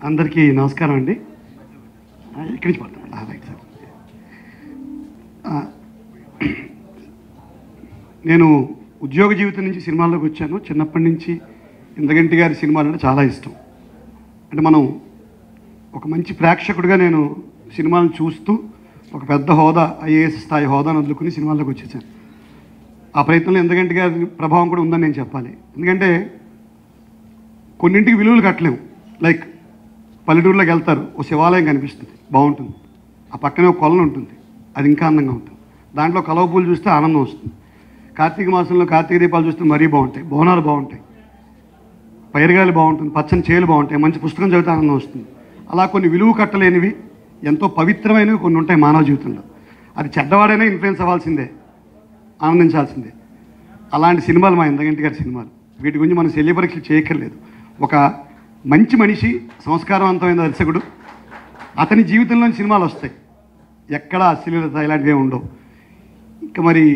అందరికీ నమస్కారం అండి ఆ, ఇక్కడి నుంచి పడతాను ఆ, రైట్ సార్ ఆ, నేను ఉద్యోగ జీవితం నుంచి సినిమాల్లోకి వచ్చాను చిన్నప్పటి నుంచి ఇందగంటి గారి సినిమాలు అంటే చాలా ఇష్టం అంటే మనం ఒక మంచి ప్రేక్షకుడిగా నేను సినిమాలను చూస్తూ ఒక పెద్ద హోదా ఐఏఎస్ స్థాయి హోదాను వదులుకుని సినిమాల్లోకి వచ్చేసాను ఆ ప్రయత్నంలో ఎందుకంటే గారి ప్రభావం కూడా ఉందని నేను చెప్పాలి ఎందుకంటే కొన్నింటికి విలువలు కట్టలేము లైక్ పల్లెటూరులోకి వెళ్తారు ఓ శివాలయం కనిపిస్తుంది బాగుంటుంది ఆ పక్కనే ఒక కొలను ఉంటుంది అది ఇంకా అందంగా ఉంటుంది దాంట్లో కలవ పూలు చూస్తే ఆనందం వస్తుంది కార్తీక మాసంలో కార్తీక దీపాలు చూస్తే మరీ బాగుంటాయి బోనాలు బాగుంటాయి పైరగాలి బాగుంటుంది పచ్చని చేలు బాగుంటాయి మంచి పుస్తకం చదివితే ఆనందం వస్తుంది అలా కొన్ని విలువ కట్టలేనివి ఎంతో పవిత్రమైనవి కొన్ని ఉంటాయి మానవ జీవితంలో అది చెడ్డవాడైనా ఇన్ఫ్లుయెన్స్ అవ్వాల్సిందే ఆనందించాల్సిందే అలాంటి సినిమాలు మా ఇందగంటి గారి సినిమాలు వీటి గురించి మనం శల్య పరీక్షలు చేయక్కర్లేదు ఒక మంచి మనిషి సంస్కారవంతమైన దర్శకుడు అతని జీవితంలోని సినిమాలు వస్తాయి ఎక్కడ అశ్లీలత ఇలాంటివి ఉండవు ఇంకా మరి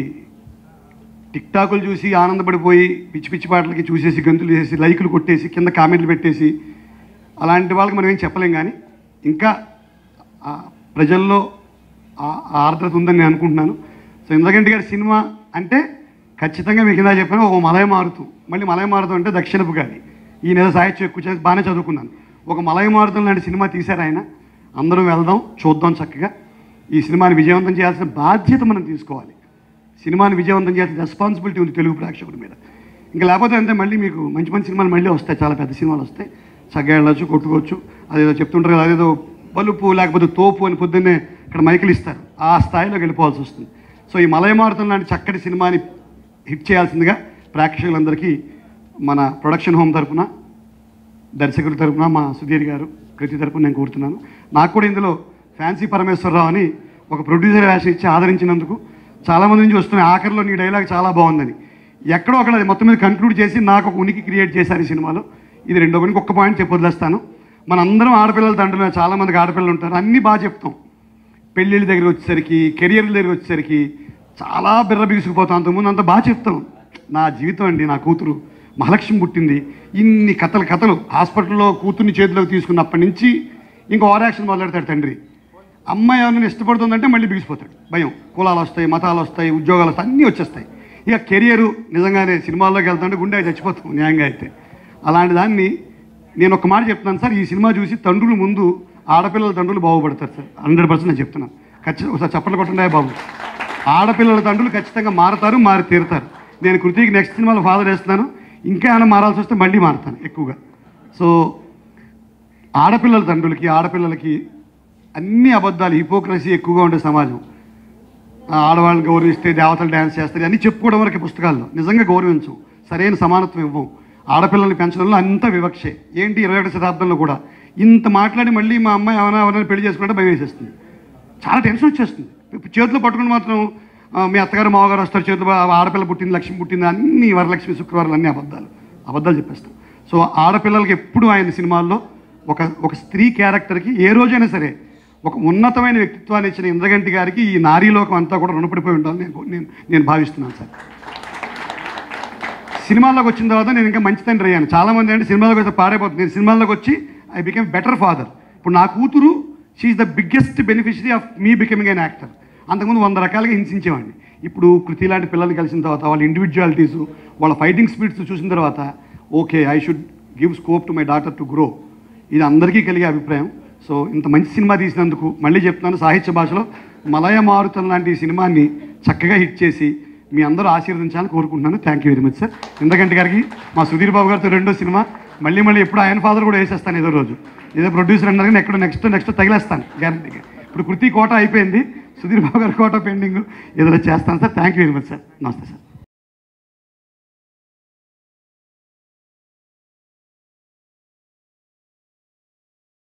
టిక్ టాకులు చూసి ఆనందపడిపోయి పిచ్చి పిచ్చి పాటలకి చూసేసి గంతులు చేసి లైకులు కొట్టేసి కింద కామెంట్లు పెట్టేసి అలాంటి వాళ్ళకి మనం ఏం చెప్పలేం కానీ ఇంకా ఆ ప్రజల్లో ఆ ఆ ఆర్ద్రత ఉందని నేను అనుకుంటున్నాను సో ఇంద్రగంటి గారి సినిమా అంటే ఖచ్చితంగా మీకు ఇందా చెప్పాను ఒక మలయ మారుతూ మళ్ళీ మలయ మారుతూ అంటే దక్షిణపు గాలి ఈ నెల సాహిత్యం ఎక్కువ చేసి బాగానే చదువుకున్నాను ఒక మలయ మారుతం లాంటి సినిమా తీశారు ఆయన అందరం వెళ్దాం చూద్దాం చక్కగా ఈ సినిమాని విజయవంతం చేయాల్సిన బాధ్యత మనం తీసుకోవాలి సినిమాని విజయవంతం చేయాల్సిన రెస్పాన్సిబిలిటీ ఉంది తెలుగు ప్రేక్షకుడి మీద ఇంకా లేకపోతే అంతే మళ్ళీ మీకు మంచి మంచి సినిమాలు మళ్ళీ వస్తాయి చాలా పెద్ద సినిమాలు వస్తాయి చక్కగా వెళ్ళొచ్చు కొట్టుకోవచ్చు అదేదో చెప్తుంటారు కదా అదేదో బలుపు లేకపోతే తోపు అని పొద్దున్నే ఇక్కడ మైకులు ఇస్తారు ఆ స్థాయిలోకి వెళ్ళిపోవాల్సి వస్తుంది సో ఈ మలయమారుతం లాంటి చక్కటి సినిమాని హిట్ చేయాల్సిందిగా ప్రేక్షకులందరికీ మన ప్రొడక్షన్ హోమ్ తరపున దర్శకుల తరపున మా సుధీర్ గారు కృతి తరపున నేను కోరుతున్నాను నాకు కూడా ఇందులో ఫ్యాన్సీ పరమేశ్వరరావు అని ఒక ప్రొడ్యూసర్ వేషం ఇచ్చి ఆదరించినందుకు చాలామంది నుంచి వస్తున్నాయి ఆఖరిలో నీ డైలాగ్ చాలా బాగుందని ఎక్కడో అక్కడ అది మొత్తం మీద కంక్లూడ్ చేసి నాకు ఒక ఉనికి క్రియేట్ చేశారు ఈ సినిమాలో ఇది రెండో పనికి ఒక్క పాయింట్ చెప్పి వదిలేస్తాను మనందరం ఆడపిల్లల తండ్రులు చాలా మందికి ఆడపిల్లలు ఉంటారు అన్నీ బాగా చెప్తాం పెళ్ళిళ్ళ దగ్గర వచ్చేసరికి కెరియర్ల దగ్గర వచ్చేసరికి చాలా బిర్ర బిగుసుకుపోతాం అంతకుముందు అంత బాగా చెప్తాం నా జీవితం అండి నా కూతురు మహాలక్ష్మి పుట్టింది ఇన్ని కథలు కథలు హాస్పిటల్లో కూతుర్ని చేతిలోకి తీసుకున్నప్పటి నుంచి ఇంకో ఓవర్ యాక్షన్ మొదలెడతాడు తండ్రి అమ్మాయి ఎవరిని ఇష్టపడుతుందంటే మళ్ళీ బిగిసిపోతాడు భయం కులాలు వస్తాయి మతాలు వస్తాయి ఉద్యోగాలు వస్తాయి అన్నీ వచ్చేస్తాయి ఇక కెరియరు నిజంగానే సినిమాల్లోకి వెళ్తుంటే గుండె చచ్చిపోతాం న్యాయంగా అయితే అలాంటి దాన్ని నేను ఒక మాట చెప్తున్నాను సార్ ఈ సినిమా చూసి తండ్రులు ముందు ఆడపిల్లల తండ్రులు బాగుపడతారు సార్ హండ్రెడ్ పర్సెంట్ నేను చెప్తున్నాను ఖచ్చితంగా ఒకసారి చప్పట్లు కొట్టండి బాబు ఆడపిల్లల తండ్రులు ఖచ్చితంగా మారతారు మారి తీరుతారు నేను కృతికి నెక్స్ట్ సినిమాలో ఫాదర్ వేస్తున్నాను ఇంకా ఏమైనా మారాల్సి వస్తే మళ్ళీ మారుతాను ఎక్కువగా సో ఆడపిల్లల తండ్రులకి ఆడపిల్లలకి అన్ని అబద్ధాలు హిపోక్రసీ ఎక్కువగా ఉండే సమాజం ఆ ఆడవాళ్ళని గౌరవిస్తే దేవతలు డ్యాన్స్ చేస్తారు అన్నీ చెప్పుకోవడం వరకు పుస్తకాల్లో నిజంగా గౌరవించం సరైన సమానత్వం ఇవ్వం ఆడపిల్లల్ని పెంచడంలో అంత వివక్షే ఏంటి ఇరవై ఒకటి శతాబ్దంలో కూడా ఇంత మాట్లాడి మళ్ళీ మా అమ్మాయి ఎవరైనా ఎవరైనా పెళ్లి చేసుకుంటే భయం వేసేస్తుంది చాలా టెన్షన్ వచ్చేస్తుంది ఇప్పుడు చేతిలో పట్టుకుని మాత్రం ఆ, మీ అత్తగారు మామగారు వస్తారు చేతిలో ఆ ఆడపిల్ల పుట్టింది లక్ష్మి పుట్టింది అన్ని వరలక్ష్మి శుక్రవారాలు అన్ని అబద్ధాలు అబద్ధాలు చెప్పేస్తాం సో ఆడపిల్లలకి ఎప్పుడు ఆయన సినిమాల్లో ఒక ఒక స్త్రీ క్యారెక్టర్కి ఏ రోజైనా సరే ఒక ఉన్నతమైన వ్యక్తిత్వాన్ని ఇచ్చిన ఇంద్రగంటి గారికి ఈ నారీలోకం అంతా కూడా రుణపడిపోయి ఉండాలని నేను నేను నేను భావిస్తున్నాను సార్ సినిమాల్లోకి వచ్చిన తర్వాత నేను ఇంకా మంచి తండ్రి అయ్యాను చాలా మంది అంటే సినిమాలోకి వస్తే పాడైపోతుంది నేను సినిమాల్లోకి వచ్చి ఐ బికెమ్ బెటర్ ఫాదర్ ఇప్పుడు నా కూతురు she's the biggest beneficiary of me becoming an actor అంతకుముందు వంద రకాలుగా హింసించేవాడిని ఇప్పుడు కృతి లాంటి పిల్లల్ని కలిసిన తర్వాత వాళ్ళ ఇండివిజువాలిటీస్ వాళ్ళ ఫైటింగ్ స్పీడ్స్ చూసిన తర్వాత okay I should give scope to my daughter to grow ఇది అందరికీ కలిగే అభిప్రాయం సో ఇంత మంచి సినిమా తీసినందుకు మళ్ళీ చెప్తున్నాను సాహిత్య భాషలో మలయ మారుతం లాంటి ఈ సినిమాని చక్కగా హిట్ చేసి మీ అందరూ ఆశీర్వదించాలని కోరుకుంటున్నాను thank you very much sir ఇంతకంటే గారికి మా సుధీర్ బాబు గారితో రెండో సినిమా మళ్ళీ మళ్ళీ ఎప్పుడు ఆయన ఫాదర్ కూడా వేసేస్తాను ఏదో రోజు ఏదో ప్రొడ్యూసర్ అన్నారు కానీ ఎక్కడ నెక్స్ట్ నెక్స్ట్ తగిలేస్తాను గ్యారంటీగా ఇప్పుడు కృతి కోట అయిపోయింది సుధీర్ బాబు గారి కోట పెండింగ్ ఏదో చేస్తాను sir thank you very much sir నమస్తే సార్